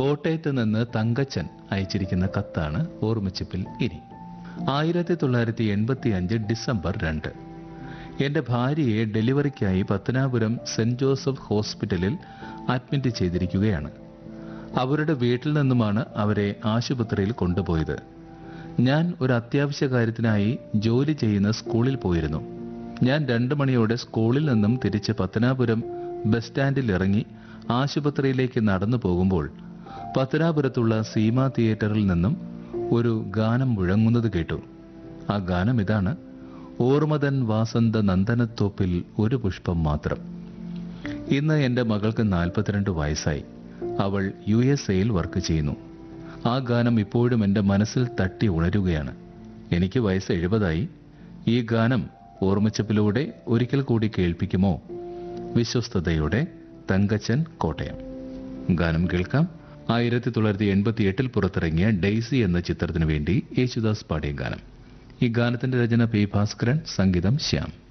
കോട്ടയത്ത് നിന്ന് തങ്കച്ചൻ അയച്ചിരിക്കുന്ന കത്താണ് ഓർമ്മിച്ചിപ്പിൽ ഇനി ആയിരത്തി തൊള്ളായിരത്തി എൺപത്തി അഞ്ച് ഡിസംബർ രണ്ട് എൻ്റെ ഭാര്യയെ ഡെലിവറിക്കായി പത്തനാപുരം സെന്റ് ജോസഫ് ഹോസ്പിറ്റലിൽ അഡ്മിറ്റ് ചെയ്തിരിക്കുകയാണ് അവരുടെ വീട്ടിൽ നിന്നുമാണ് അവരെ ആശുപത്രിയിൽ കൊണ്ടുപോയത് ഞാൻ ഒരു അത്യാവശ്യ കാര്യത്തിനായി ജോലി ചെയ്യുന്ന സ്കൂളിൽ പോയിരുന്നു ഞാൻ രണ്ട് മണിയോടെ സ്കൂളിൽ നിന്നും തിരിച്ച് പത്തനാപുരം ബസ് സ്റ്റാൻഡിൽ ഇറങ്ങി ആശുപത്രിയിലേക്ക് നടന്നു പോകുമ്പോൾ പത്തനാപുരത്തുള്ള സീമ തിയേറ്ററിൽ നിന്നും ഒരു ഗാനം മുഴങ്ങുന്നത് കേട്ടു ആ ഗാനം ഇതാണ് ഓർമ്മതൻ വാസന്ത നന്ദനത്തോപ്പിൽ ഒരു പുഷ്പം മാത്രം ഇന്ന് എൻ്റെ മകൾക്ക് നാൽപ്പത്തിരണ്ട് വയസ്സായി അവൾ യു എസ് എയിൽ വർക്ക് ചെയ്യുന്നു ആ ഗാനം ഇപ്പോഴും എൻ്റെ മനസ്സിൽ തട്ടി ഉണരുകയാണ് എനിക്ക് വയസ്സ് എഴുപതായി ഈ ഗാനം ഓർമ്മിച്ചപ്പിലൂടെ ഒരിക്കൽ കൂടി കേൾപ്പിക്കുമോ വിശ്വസ്തയോടെ തങ്കച്ചൻ കോട്ടയം ഗാനം കേൾക്കാം ആയിരത്തി തൊള്ളായിരത്തി എൺപത്തി എട്ടിൽ പുറത്തിറങ്ങിയ ഡെയ്സി എന്ന ചിത്രത്തിനു വേണ്ടി യേശുദാസ് പാടിയ ഗാനം ഈ ഗാനത്തിന്റെ രചന പി ഭാസ്കരൻ സംഗീതം ശ്യാം